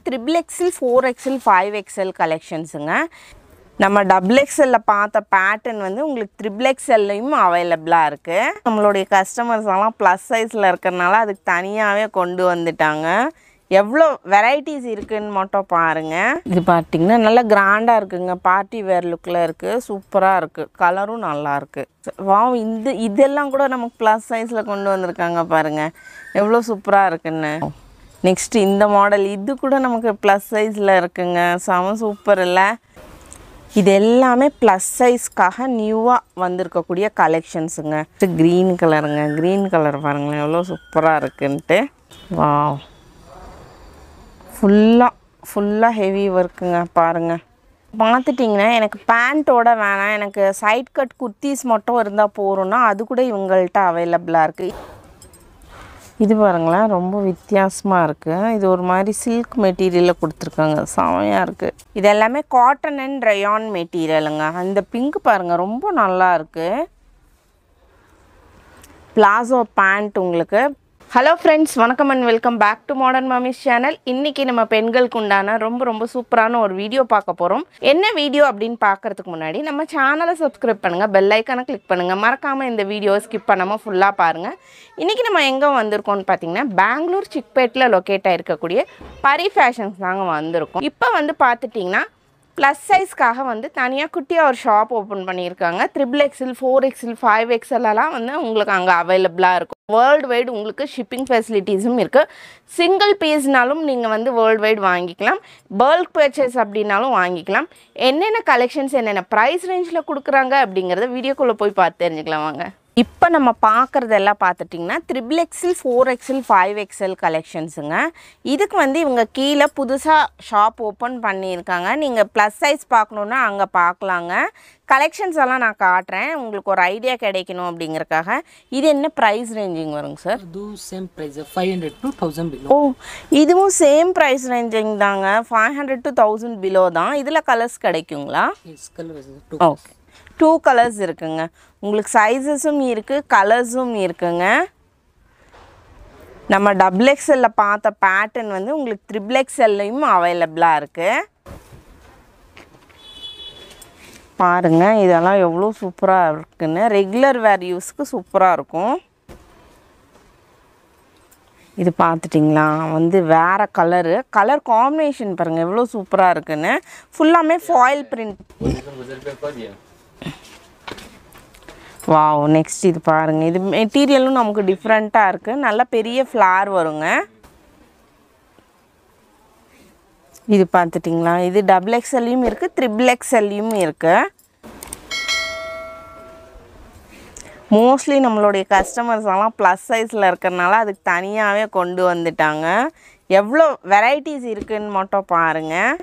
triple XL four XL five XL கலெக்ஷன்ஸுங்க நம்ம double எக்ஸலில் பார்த்த பேட்டர்ன் வந்து உங்களுக்கு த்ரிபிள் எக்ஸல்லையும் அவைலபிளாக இருக்குது நம்மளுடைய கஸ்டமர்ஸ் எல்லாம் ப்ளஸ் சைஸில் இருக்கிறனால அதுக்கு தனியாகவே கொண்டு வந்துட்டாங்க எவ்வளோ வெரைட்டிஸ் இருக்குன்னு மட்டும் பாருங்கள் இது பார்த்தீங்கன்னா நல்லா கிராண்டாக இருக்குங்க பார்ட்டி வேர் லுக்கில் இருக்குது சூப்பராக இருக்குது கலரும் நல்லா இருக்குது வா இந்த இதெல்லாம் கூட நமக்கு ப்ளஸ் சைஸில் கொண்டு வந்திருக்காங்க பாருங்கள் எவ்வளோ சூப்பராக இருக்குன்னு நெக்ஸ்ட் இந்த மாடல் இது கூட நமக்கு ப்ளஸ் சைஸில் இருக்குங்க செம சூப்பர் இல்லை இது எல்லாமே ப்ளஸ் சைஸ்க்காக நியூவாக வந்திருக்கக்கூடிய கலெக்ஷன்ஸுங்க க்ரீன் கலருங்க க்ரீன் கலர் பாருங்களேன் எவ்வளோ சூப்பராக இருக்குன்ட்டு வா ஃபுல்லாக ஃபுல்லாக ஹெவி ஒர்க்குங்க பாருங்கள் பார்த்துட்டிங்கன்னா எனக்கு பேண்ட்டோட வேணாம் எனக்கு சைட் கட் குர்த்திஸ் மட்டும் இருந்தால் போகிறோன்னா அது கூட இவங்கள்ட்ட அவைலபிளாக இருக்குது இது பாருங்களேன் ரொம்ப வித்தியாசமாக இருக்குது இது ஒரு மாதிரி சில்க் மெட்டீரியலில் கொடுத்துருக்காங்க செமையாக இருக்குது இது எல்லாமே காட்டன் அண்ட் ரயான் மெட்டீரியலுங்க அந்த பிங்க் பாருங்கள் ரொம்ப நல்லா இருக்குது பிளாசோ பேண்ட் உங்களுக்கு ஹலோ ஃப்ரெண்ட்ஸ் வணக்கம் and welcome back to modern Mamis channel இன்றைக்கி நம்ம பெண்களுக்கு உண்டான ரொம்ப ரொம்ப சூப்பரான ஒரு வீடியோ பார்க்க போகிறோம் என்ன வீடியோ அப்படின்னு பார்க்கறதுக்கு முன்னாடி நம்ம சேனலை சப்ஸ்கிரைப் பண்ணுங்கள் பெல் ஐக்கானை கிளிக் பண்ணுங்கள் மறக்காமல் இந்த வீடியோவை ஸ்கிப் பண்ணாமல் ஃபுல்லாக பாருங்கள் இன்றைக்கி நம்ம எங்கே வந்திருக்கோம்னு பார்த்தீங்கன்னா பெங்களூர் சிக்பேட்டில் லொக்கேட் ஆகிருக்கக்கூடிய பரி ஃபேஷன்ஸ் தாங்க வந்திருக்கோம் இப்போ வந்து பார்த்துட்டிங்கன்னா ப்ளஸ் சைஸ்க்காக வந்து தனியாக குட்டியாக ஒரு ஷாப் ஓப்பன் பண்ணியிருக்காங்க triple XL four XL five எக்ஸல்லாம் வந்து உங்களுக்கு அங்கே அவைலபிளாக இருக்கும் வேர்ல்டு வைடு உங்களுக்கு ஷிப்பிங் ஃபெசிலிட்டிஸும் இருக்குது சிங்கிள் பீஸ்னாலும் நீங்கள் வந்து வேர்ல்டு வைடு வாங்கிக்கலாம் பல்க் பர்ச்சேஸ் அப்படின்னாலும் வாங்கிக்கலாம் என்னென்ன கலெக்ஷன்ஸ் என்னென்ன ப்ரைஸ் ரேஞ்சில் கொடுக்குறாங்க அப்படிங்கிறத வீடியோக்குள்ளே போய் பார்த்து தெரிஞ்சுக்கலாம் வாங்க இப்போ நம்ம பார்க்குறதெல்லாம் பார்த்துட்டிங்கன்னா triple XL four XL five XL கலெக்ஷன்ஸுங்க இதுக்கு வந்து இவங்க கீழே புதுசாக ஷாப் ஓப்பன் பண்ணியிருக்காங்க நீங்கள் ப்ளஸ் சைஸ் பார்க்கணுன்னா அங்கே பார்க்கலாங்க கலெக்ஷன்ஸ் எல்லாம் நான் காட்டுறேன் உங்களுக்கு ஒரு ஐடியா கிடைக்கணும் அப்படிங்கறக்காக இது என்ன ப்ரைஸ் ரேஞ்சிங் வருங்க சார் ಅದು same price five hundred to thousand below ஓ இதுவும் சேம் ப்ரைஸ் ரேஞ்சிங் தாங்க five hundred to thousand below தான் இதில் கலர்ஸ் கிடைக்குங்களா is colour two okay two colours இருக்குங்க உங்களுக்கு சைஸஸும் இருக்குது கலர்ஸும் இருக்குங்க நம்ம டபுள் எக்ஸ்எல்ல பார்த்த பேட்டர்ன் வந்து உங்களுக்கு த்ரிபிள் எக்ஸ்எல்லையும் அவைலபிளாக இருக்குது பாருங்க இதெல்லாம் எவ்வளோ சூப்பராக இருக்குன்னு ரெகுலர் வேர் யூஸ்க்கு சூப்பராக இருக்கும் இது பார்த்துட்டிங்களா வந்து வேறு கலரு கலர் காம்பினேஷன் பாருங்கள் எவ்வளோ சூப்பராக இருக்குன்னு ஃபுல்லாமே ஃபாயில் பிரிண்ட் வாவ் நெக்ஸ்ட் இது பாருங்கள் இது மெட்டீரியலும் நமக்கு டிஃப்ரெண்ட்டாக இருக்குது நல்ல பெரிய ஃப்ளார் வருங்க இது பார்த்துட்டிங்களா இது டபுள் எக்ஸ்எல்லையும் இருக்குது த்ரிபிள் எக்ஸ்எல்லையும் இருக்குது மோஸ்ட்லி நம்மளுடைய கஸ்டமர்ஸ் எல்லாம் ப்ளஸ் சைஸில் இருக்கிறனால அதுக்கு தனியாகவே கொண்டு வந்துட்டாங்க எவ்வளோ வெரைட்டிஸ் இருக்குன்னு மட்டும் பாருங்கள்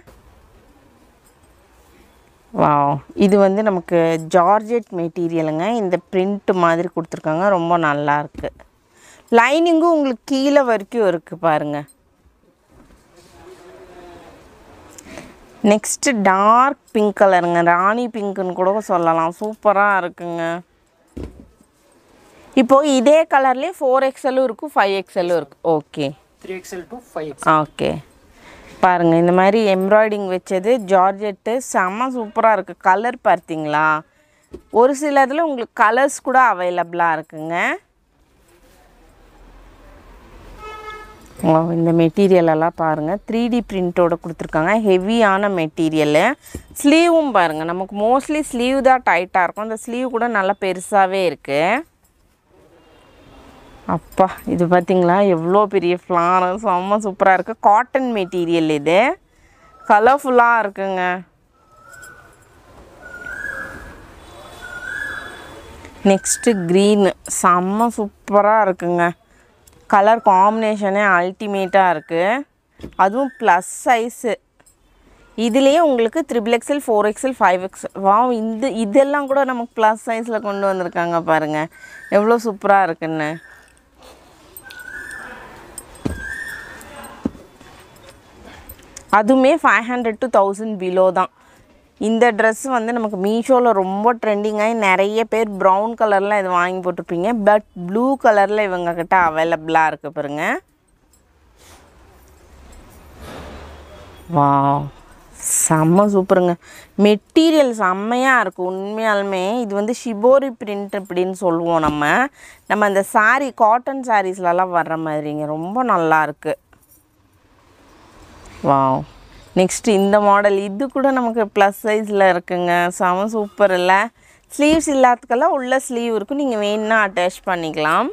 வாவ் இது வந்து நமக்கு ஜார்ஜெட் மெட்டீரியலுங்க இந்த பிரிண்ட் மாதிரி கொடுத்துருக்காங்க ரொம்ப நல்லா இருக்கு லைனிங்கும் உங்களுக்கு கீழே வரைக்கும் இருக்குது பாருங்க நெக்ஸ்ட்டு டார்க் பிங்க் கலருங்க ராணி பிங்க்குன்னு கூட சொல்லலாம் சூப்பராக இருக்குங்க இப்போது இதே கலர்லேயே ஃபோர் எக்ஸலும் இருக்கும் ஃபைவ் எக்ஸலும் இருக்குது okay three XL to five X okay பாருங்கள் இந்த மாதிரி எம்ப்ராய்டிங் வச்சது ஜார்ஜெட்டு செம்ம சூப்பராக இருக்குது கலர் பார்த்தீங்களா ஒரு சில இதில் உங்களுக்கு கலர்ஸ் கூட அவைலபிளாக இருக்குங்க ஓ, இந்த மெட்டீரியல் எல்லாம் பாருங்கள் த்ரீ டி பிரிண்ட்டோட கொடுத்துருக்காங்க ஹெவியான மெட்டீரியலு ஸ்லீவும் பாருங்கள் நமக்கு மோஸ்ட்லி ஸ்லீவ் தான் டைட்டாக இருக்கும் இந்த ஸ்லீவ் கூட நல்லா பெருசாகவே இருக்குது அப்பா இது பார்த்தீங்களா எவ்வளோ பெரிய ஃப்ளார் செம்ம சூப்பராக இருக்குது காட்டன் மெட்டீரியல் இது கலர்ஃபுல்லாக இருக்குங்க நெக்ஸ்ட்டு க்ரீனு செம்ம சூப்பராக இருக்குங்க கலர் காம்பினேஷனே அல்டிமேட்டாக இருக்குது அதுவும் ப்ளஸ் சைஸு இதுலேயே உங்களுக்கு triple XL four XL five XL வா இந்த இதெல்லாம் கூட நமக்கு ப்ளஸ் சைஸில் கொண்டு வந்திருக்காங்க பாருங்கள் எவ்வளோ சூப்பராக இருக்குன்னு அதுவுமே five hundred to thousand below தான் இந்த ட்ரெஸ் வந்து நமக்கு மீஷோவில் ரொம்ப ட்ரெண்டிங்காகி நிறைய பேர் ப்ரௌன் கலரில் இது வாங்கி போட்டிருப்பீங்க பட் ப்ளூ கலரில் இவங்கக்கிட்ட அவைலபிளாக இருக்குது பாருங்க வா செம்ம சூப்பருங்க மெட்டீரியல் செம்மையாக இருக்குது உண்மையாலுமே இது வந்து ஷிபோரி பிரிண்ட் அப்படின்னு சொல்லுவோம் நம்ம நம்ம அந்த saree காட்டன் சாரீஸ்லலாம் வர்ற மாதிரிங்க ரொம்ப நல்லா இருக்கு வாவ் நெக்ஸ்ட் இந்த மாடல் இது கூட நமக்கு ப்ளஸ் சைஸில் இருக்குங்க செம சூப்பர் இல்லை ஸ்லீவ்ஸ் இல்லாததுக்கெல்லாம் உள்ள ஸ்லீவ் இருக்கும் நீங்கள் வேணும்னா அட்டாச் பண்ணிக்கலாம்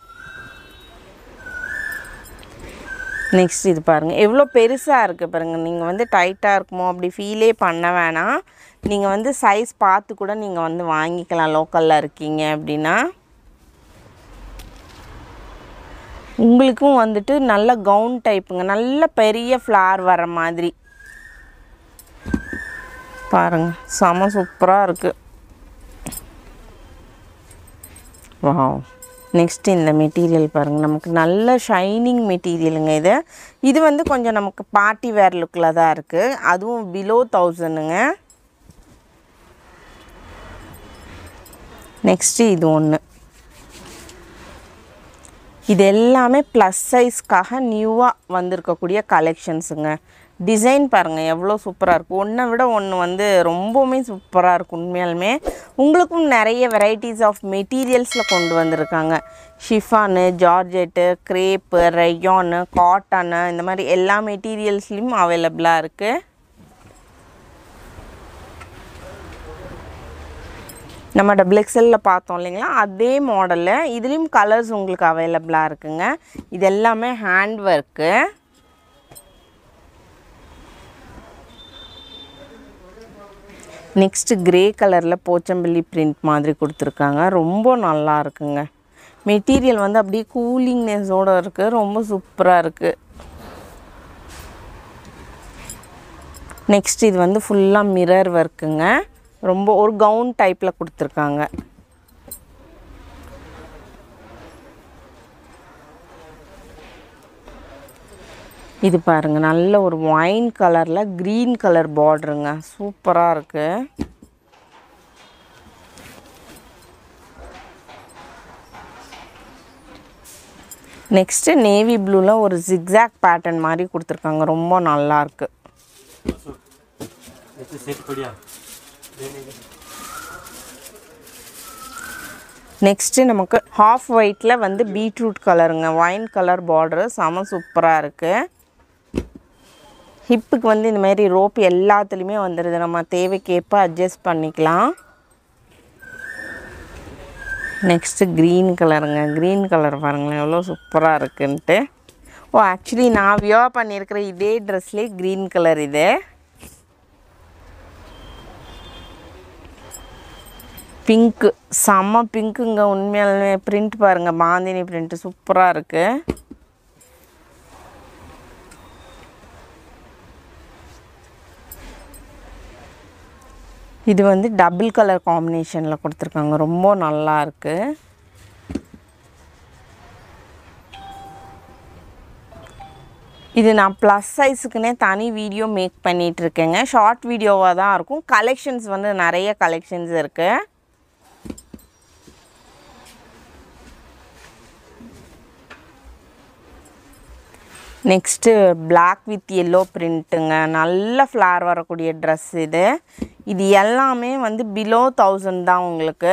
நெக்ஸ்ட் இது பாருங்கள் எவ்வளோ பெருசாக இருக்குது பாருங்கள் நீங்கள் வந்து டைட்டாக இருக்குமோ அப்படி ஃபீலே பண்ண வேணாம் நீங்கள் வந்து சைஸ் பார்த்து கூட நீங்கள் வந்து வாங்கிக்கலாம் லோக்கலில் இருக்கீங்க அப்படின்னா உங்களுக்கும் வந்துட்டு நல்ல கவுன் டைப்புங்க நல்ல பெரிய ஃப்ளார் வர மாதிரி பாருங்க செம சூப்பராக இருக்குது வாவ் நெக்ஸ்ட் இந்த மெட்டீரியல் பாருங்கள் நமக்கு நல்ல ஷைனிங் மெட்டீரியலுங்க இது இது வந்து கொஞ்சம் நமக்கு பார்ட்டி வேர் லுக்கில் தான் இருக்குது அதுவும் பிலோ தௌசண்ட்னுங்க நெக்ஸ்ட்டு இது ஒன்று இது எல்லாமே ப்ளஸ் சைஸ்க்காக நியூவாக வந்திருக்கக்கூடிய கலெக்ஷன்ஸுங்க டிசைன் பாருங்கள் எவ்வளோ சூப்பராக இருக்குது ஒன்றை விட ஒன்று வந்து ரொம்பவுமே சூப்பராக இருக்கும் உண்மையாலுமே உங்களுக்கும் நிறைய வெரைட்டிஸ் ஆஃப் மெட்டீரியல்ஸில் கொண்டு வந்திருக்காங்க chiffon georgette crepe rayon cotton இந்த மாதிரி எல்லா மெட்டீரியல்ஸ்லேயும் அவைலபிளாக இருக்குது நம்ம டபுள் எக்ஸலில் பார்த்தோம் இல்லைங்களா அதே மாடலில் இதுலேயும் கலர்ஸ் உங்களுக்கு அவைலபிளாக இருக்குங்க இது எல்லாமே ஹேண்ட் ஒர்க்கு நெக்ஸ்ட்டு கிரே கலரில் போச்சம்பள்ளி பிரிண்ட் மாதிரி கொடுத்துருக்காங்க ரொம்ப நல்லா இருக்குங்க மெட்டீரியல் வந்து அப்படியே கூலிங்னஸோடு இருக்குது ரொம்ப சூப்பராக இருக்குது நெக்ஸ்ட் இது வந்து ஃபுல்லாக மிரர் ஒர்க்குங்க ரொம்ப ஒரு கவுன் டைப்பில் கொடுத்துருக்காங்க இது பாருங்க நல்ல ஒரு ஒயின் கலரில் க்ரீன் கலர் பார்டருங்க சூப்பராக இருக்குது நெக்ஸ்ட்டு நேவி ப்ளூவில் ஒரு ஜிக்ஸாக் பேட்டர்ன் மாதிரி கொடுத்துருக்காங்க ரொம்ப நல்லா இருக்கு ऐसे सेट बढ़िया நெக்ஸ்ட்டு நமக்கு ஹாஃப் ஒயிட்டில் வந்து பீட்ரூட் கலருங்க ஒயின் கலர் பார்டரு செம சூப்பராக இருக்குது ஹிப்புக்கு வந்து இந்த மாதிரி ரோப் எல்லாத்துலேயுமே வந்துடுது நம்ம தேவைக்கேற்ப அட்ஜஸ்ட் பண்ணிக்கலாம் நெக்ஸ்ட்டு க்ரீன் கலருங்க க்ரீன் கலர் பாருங்களேன் எவ்வளோ சூப்பராக இருக்குன்ட்டு ஓ ஆக்சுவலி நான் வியோ பண்ணியிருக்கிற இதே ட்ரெஸ்லேயே க்ரீன் கலர் இது பிங்க்கு செம்ம பிங்க்குங்க உண்மையாலுமே பிரிண்ட் பாருங்கள் பாந்தினி பிரிண்ட் சூப்பராக இருக்குது இது வந்து டபுள் கலர் காம்பினேஷனில் கொடுத்துருக்காங்க ரொம்ப நல்லா இருக்கு இது நான் ப்ளஸ் சைஸுக்குன்னே தனி வீடியோ மேக் பண்ணிகிட்டு இருக்கேங்க ஷார்ட் வீடியோவாக தான் இருக்கும் கலெக்ஷன்ஸ் வந்து நிறைய கலெக்ஷன்ஸ் இருக்குது நெக்ஸ்ட்டு பிளாக் வித் எல்லோ பிரிண்ட்டுங்க நல்ல ஃப்ளார் வரக்கூடிய ட்ரெஸ் இது இது எல்லாமே வந்து பிலோ தௌசண்ட் தான் உங்களுக்கு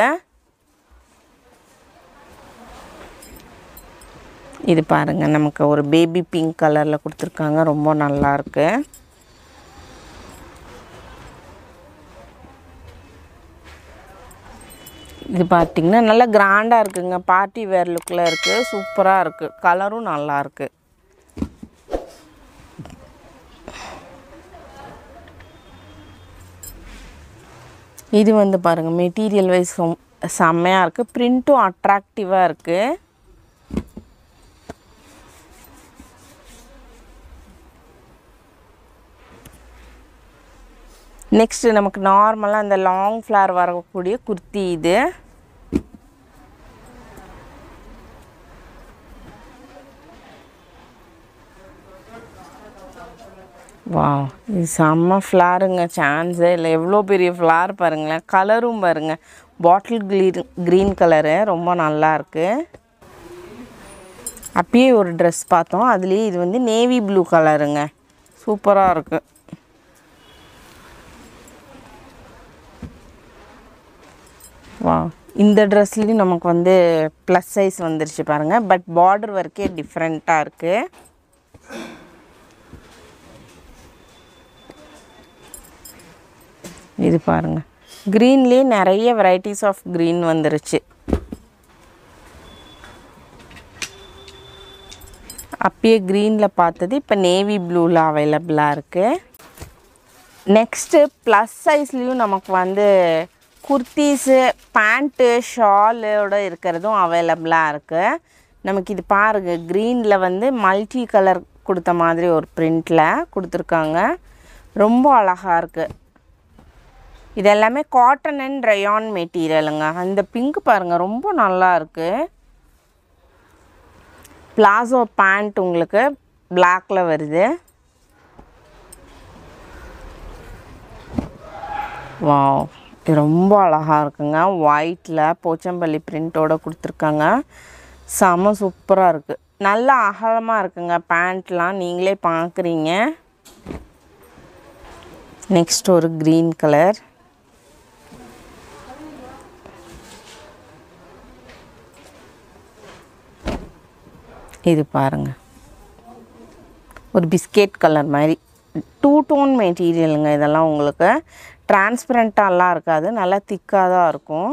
இது பாருங்க நமக்கு ஒரு பேபி பிங்க் கலரில் கொடுத்துருக்காங்க ரொம்ப நல்லா இருக்கு இது பார்த்தீங்கன்னா நல்லா கிராண்டாக இருக்குங்க பார்ட்டி வேர் லுக்கில் இருக்குது சூப்பராக இருக்குது கலரும் நல்லா இருக்குது இது வந்து பாருங்கள் மெட்டீரியல் வைஸ் செம்மையாக இருக்குது ப்ரிண்ட்டும் அட்ராக்டிவாக இருக்குது நெக்ஸ்ட்டு நமக்கு நார்மலாக அந்த லாங் ஃப்ளார் வரக்கூடிய குர்த்தி இது வா இது செம்ம ஃப்ளாருங்க சான்ஸே இல்லை எவ்வளோ பெரிய ஃப்ளார் பாருங்களேன் கலரும் பாருங்கள் பாட்டில் க்ளீன் க்ரீன் கலரு ரொம்ப நல்லா இருக்கு அப்பயே ஒரு ட்ரெஸ் பார்த்தோம் அதுலேயே இது வந்து நேவி ப்ளூ கலருங்க சூப்பராக இருக்குது வா இந்த ட்ரெஸ்லேயும் நமக்கு வந்து ப்ளஸ் சைஸ் வந்துருச்சு பாருங்கள் பட் பார்டர் ஒர்க்கே டிஃப்ரெண்ட்டாக இருக்குது இது பாருங்க க்ரீன்லேயே நிறைய வெரைட்டிஸ் ஆஃப் க்ரீன் வந்துருச்சு அப்பயே க்ரீனில் பார்த்தது இப்போ நேவி ப்ளூவில் அவைலபிளாக இருக்குது நெக்ஸ்ட்டு ப்ளஸ் சைஸ்லேயும் நமக்கு வந்து குர்த்தீஸு பேண்ட்டு ஷாலோட இருக்கிறதும் அவைலபிளாக இருக்குது நமக்கு இது பாருங்க க்ரீனில் வந்து மல்டி கலர் கொடுத்த மாதிரி ஒரு பிரிண்டில் கொடுத்துருக்காங்க ரொம்ப அழகாக இருக்குது இது எல்லாமே காட்டன் அண்ட் ரயான் மெட்டீரியலுங்க அந்த பிங்க் பாருங்கள் ரொம்ப நல்லா இருக்குது பிளாசோ பேண்ட் உங்களுக்கு பிளாக்ல வருது வாவ் இது ரொம்ப அழகாக இருக்குங்க ஒயிட்டில் போச்சம்பள்ளி பிரிண்ட்டோட கொடுத்துருக்காங்க செம சூப்பராக இருக்குது நல்ல அகலமாக இருக்குங்க பேண்ட்லாம் நீங்களே பார்க்குறீங்க நெக்ஸ்ட் ஒரு க்ரீன் கலர் இது பாருங்க ஒரு பிஸ்கெட் கலர் மாதிரி டூ டோன் மெட்டீரியலுங்க இதெல்லாம் உங்களுக்கு டிரான்ஸ்பரண்ட்டாலாம் இருக்காது நல்லா திக்காக தான் இருக்கும்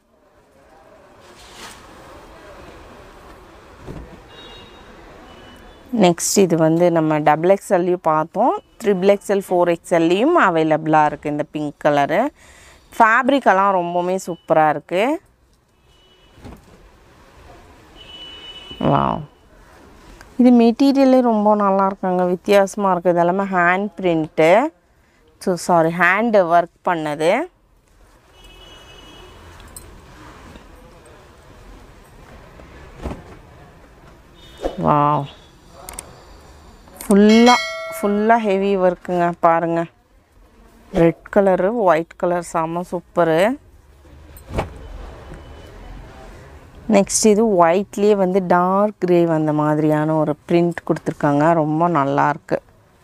நெக்ஸ்ட் இது வந்து நம்ம டபுள் எக்ஸ்எல்லையும் பார்த்தோம் த்ரிபிள் எக்ஸ்எல் ஃபோர் எக்ஸ்எல்லையும் அவைலபிளாக இருக்குது இந்த பிங்க் கலரு ஃபேப்ரிக்கெல்லாம் ரொம்பவுமே சூப்பராக இருக்குது வாவ் இது மெட்டீரியலே ரொம்ப நல்லா இருக்குங்க வித்தியாசமாக இருக்குது இது எல்லாமே hand print so sorry hand work பண்ணது வாவ் ஃபுல்லாக ஃபுல்லாக ஹெவி ஒர்க்குங்க பாருங்கள் ரெட் கலரு ஒயிட் கலர் செம்ம சூப்பரு நெக்ஸ்ட் இது ஒயிட்லேயே வந்து டார்க் கிரே வந்த மாதிரியான ஒரு பிரிண்ட் கொடுத்துருக்காங்க ரொம்ப நல்லா இருக்கு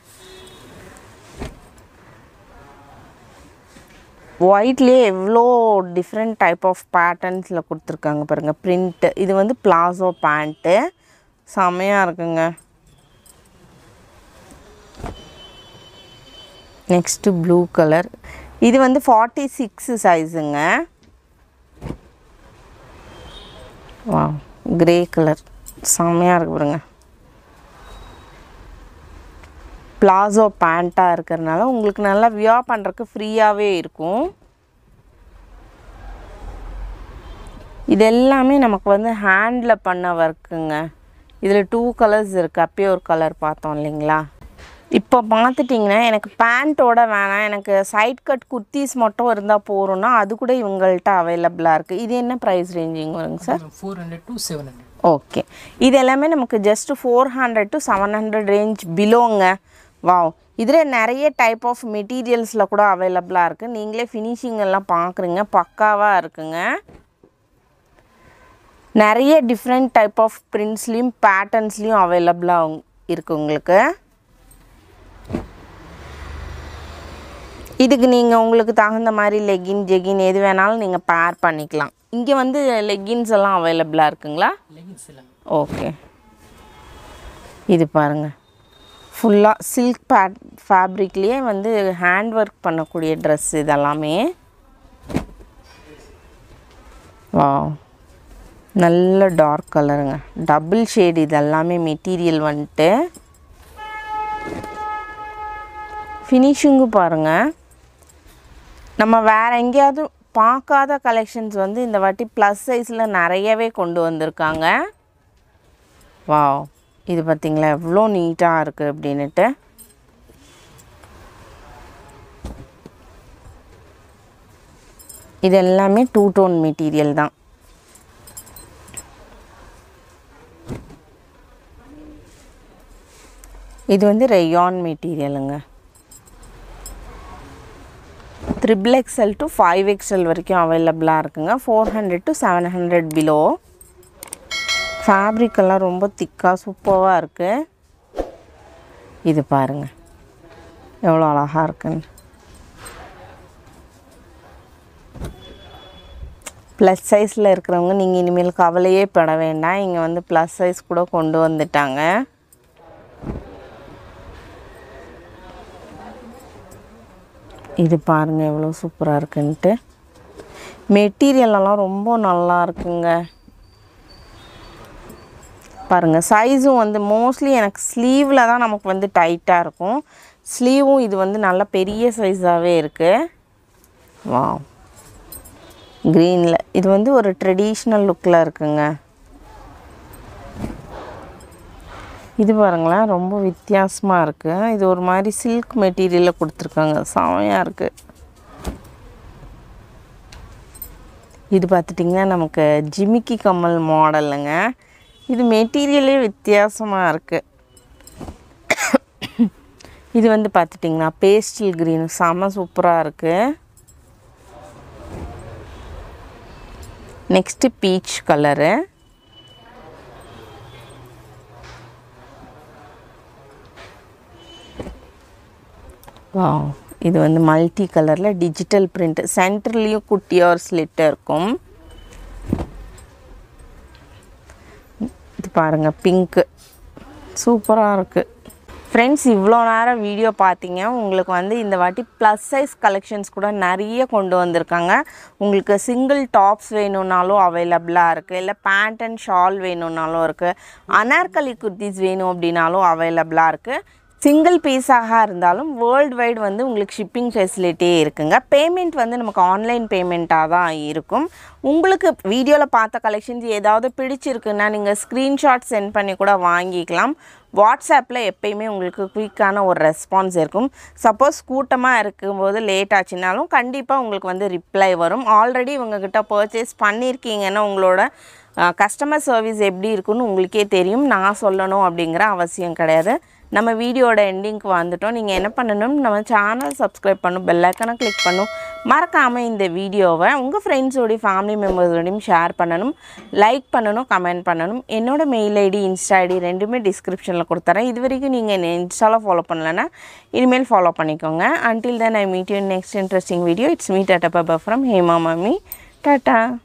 ஒயிட்லேயே எவ்வளோ டிஃப்ரெண்ட் டைப் ஆஃப் பேட்டர்ன்ஸில் கொடுத்துருக்காங்க பாருங்கள் பிரிண்ட்டு இது வந்து பிளாசோ பேண்ட்டு செமையாக இருக்குங்க நெக்ஸ்ட்டு ப்ளூ கலர் இது வந்து ஃபார்ட்டி சிக்ஸ் சைஸுங்க வா கிரே கலர் செம்மையாக இருக்கு பாருங்க பிளாசோ பேண்ட்டாக இருக்கிறதுனால உங்களுக்கு நல்லா வியா பண்ணுறதுக்கு ஃப்ரீயாகவே இருக்கும் இது எல்லாமே நமக்கு வந்து ஹேண்டில் பண்ண ஒர்க்குங்க இதில் டூ கலர்ஸ் இருக்குது அப்பயே ஒரு கலர் பார்த்தோம் இல்லைங்களா இப்போ பார்த்துட்டிங்கன்னா எனக்கு பேண்ட்டோட வேணாம் எனக்கு சைட் கட் குர்த்திஸ் மட்டும் இருந்தால் போகிறோன்னா அது கூட இவங்கள்ட்ட அவைலபிளாக இருக்குது இது என்ன ப்ரைஸ் ரேஞ்சிங் வருங்க sir four hundred to seven hundred okay இது எல்லாமே நமக்கு just four hundred to seven hundred range பிலோங்க வாவ் இதில் நிறைய டைப் ஆஃப் மெட்டீரியல்ஸில் கூட அவைலபிளாக இருக்குது நீங்களே ஃபினிஷிங் எல்லாம் பார்க்குறீங்க பக்காவாக இருக்குங்க நிறைய டிஃப்ரெண்ட் டைப் ஆஃப் பிரிண்ட்ஸ்லேயும் பேட்டர்ன்ஸ்லேயும் அவைலபிளாக இருக்குது உங்களுக்கு இதுக்கு நீங்கள் உங்களுக்கு தகுந்த மாதிரி லெகின் ஜெகின் எது வேணாலும் நீங்கள் பேர் பண்ணிக்கலாம் இங்கே வந்து லெகின்ஸ் எல்லாம் அவைலபிளாக இருக்குங்களா லெகின்ஸ் எல்லாம் ஓகே இது பாருங்கள் ஃபுல்லாக சில்க் பேட் ஃபேப்ரிக்லேயே வந்து ஹேண்ட் ஒர்க் பண்ணக்கூடிய ட்ரெஸ் இதெல்லாமே வா நல்ல டார்க் கலருங்க டபுள் ஷேட் இதெல்லாமே மெட்டீரியல் வந்துட்டு ஃபினிஷிங்கு பாருங்கள் நம்ம வேற எங்கேயாவது பார்க்காத கலெக்ஷன்ஸ் வந்து இந்த வாட்டி ப்ளஸ் சைஸில் நிறையவே கொண்டு வந்திருக்காங்க வாவ் இது பார்த்தீங்களா எவ்வளோ நீட்டாக இருக்குது அப்படின்னுட்டு இது எல்லாமே டூ டோன் மெட்டீரியல் தான் இது வந்து ரெயான் மெட்டீரியலுங்க triple XL to five XL வரைக்கும் அவைலபிளாக இருக்குங்க four hundred to seven hundred below fabric எல்லாம் ரொம்ப திக்காக சூப்பராக இருக்குது இது பாருங்கள் எவ்வளோ அழகாக இருக்குன்னு ப்ளஸ் சைஸில் இருக்கிறவங்க நீங்கள் இனிமேல் கவலையே பட வேண்டாம் இங்கே வந்து ப்ளஸ் சைஸ் கூட கொண்டு வந்துட்டாங்க இது பாருங்கள் எவ்வளோ சூப்பராக இருக்குன்ட்டு மெட்டீரியல் எல்லாம் ரொம்ப நல்லா இருக்குங்க பாருங்கள் சைஸும் வந்து மோஸ்ட்லி எனக்கு ஸ்லீவில் தான் நமக்கு வந்து டைட்டாக இருக்கும் ஸ்லீவும் இது வந்து நல்ல பெரிய சைஸாகவே இருக்குது வா க்ரீனில் இது வந்து ஒரு ட்ரெடிஷ்னல் லுக்கில் இருக்குங்க இது பாருங்களேன் ரொம்ப வித்தியாசமாக இருக்குது இது ஒரு மாதிரி சில்க் மெட்டீரியலில் கொடுத்துருக்காங்க செமையாக இருக்குது இது பார்த்துட்டிங்கன்னா நமக்கு ஜிமிக்கி கம்மல் மாடலுங்க இது மெட்டீரியலே வித்தியாசமாக இருக்குது இது வந்து பார்த்துட்டிங்கன்னா பேஸ்டல் க்ரீன் செம சூப்பராக இருக்குது நெக்ஸ்ட்டு பீச் கலரு வா இது வந்து மல்டி கலரில் டிஜிட்டல் பிரிண்ட் சென்டர்லேயும் குட்டியாக ஒரு ஸ்லிட் இருக்கும் இது பாருங்கள் பிங்க்கு சூப்பராக இருக்குது ஃப்ரெண்ட்ஸ் இவ்வளோ நேரம் வீடியோ பார்த்தீங்க உங்களுக்கு வந்து இந்த வாட்டி ப்ளஸ் சைஸ் கலெக்ஷன்ஸ் கூட நிறைய கொண்டு வந்திருக்காங்க உங்களுக்கு சிங்கிள் டாப்ஸ் வேணும்னாலும் அவைலபிளாக இருக்குது இல்லை பேண்ட் அண்ட் ஷால் வேணும்னாலும் இருக்குது அனார்கலி குர்த்திஸ் வேணும் அப்படின்னாலும் அவைலபிளாக இருக்குது சிங்கிள் பீஸாக இருந்தாலும் வேர்ல்டு வைடு வந்து உங்களுக்கு ஷிப்பிங் ஃபெசிலிட்டி இருக்குங்க பேமெண்ட் வந்து நமக்கு ஆன்லைன் பேமெண்ட்டாக தான் இருக்கும் உங்களுக்கு வீடியோவில் பார்த்த கலெக்ஷன்ஸ் ஏதாவது பிடிச்சிருக்குன்னா நீங்கள் ஸ்க்ரீன்ஷாட் சென்ட் பண்ணி கூட வாங்கிக்கலாம் வாட்ஸ்அப்பில் எப்பயுமே உங்களுக்கு குயிக்கான ஒரு ரெஸ்பான்ஸ் இருக்கும் சப்போஸ் கூட்டமாக இருக்கும்போது லேட் ஆச்சுனாலும் கண்டிப்பாக உங்களுக்கு வந்து ரிப்ளை வரும் ஆல்ரெடி இவங்கக்கிட்ட பர்ச்சேஸ் பண்ணியிருக்கீங்கன்னா உங்களோட கஸ்டமர் சர்வீஸ் எப்படி இருக்குன்னு உங்களுக்கே தெரியும் நான் சொல்லணும் அப்படிங்கிற அவசியம் கிடையாது நம்ம வீடியோட எண்டிங்க்கு வந்துட்டோம் நீங்கள் என்ன பண்ணணும் நம்ம சேனல் சப்ஸ்கிரைப் பண்ணும் பெல்லைக்கனை கிளிக் பண்ணும் மறக்காமல் இந்த வீடியோவை உங்கள் ஃப்ரெண்ட்ஸோடையும் ஃபேமிலி மெம்பர்ஸோடையும் ஷேர் பண்ணணும் லைக் பண்ணணும் கமெண்ட் பண்ணணும் என்னோட மெயில் ஐடி இன்ஸ்டா ஐடி ரெண்டுமே டிஸ்கிரிப்ஷனில் கொடுத்துறேன் இது வரைக்கும் நீங்கள் என்ன இன்ஸ்டாவில் ஃபாலோ பண்ணலன்னா இனிமேல் ஃபாலோ பண்ணிக்கோங்க until then I meet you next interesting video it's meet at அப்பா ஃப்ரம் ஹேமா மாமி டாட்டா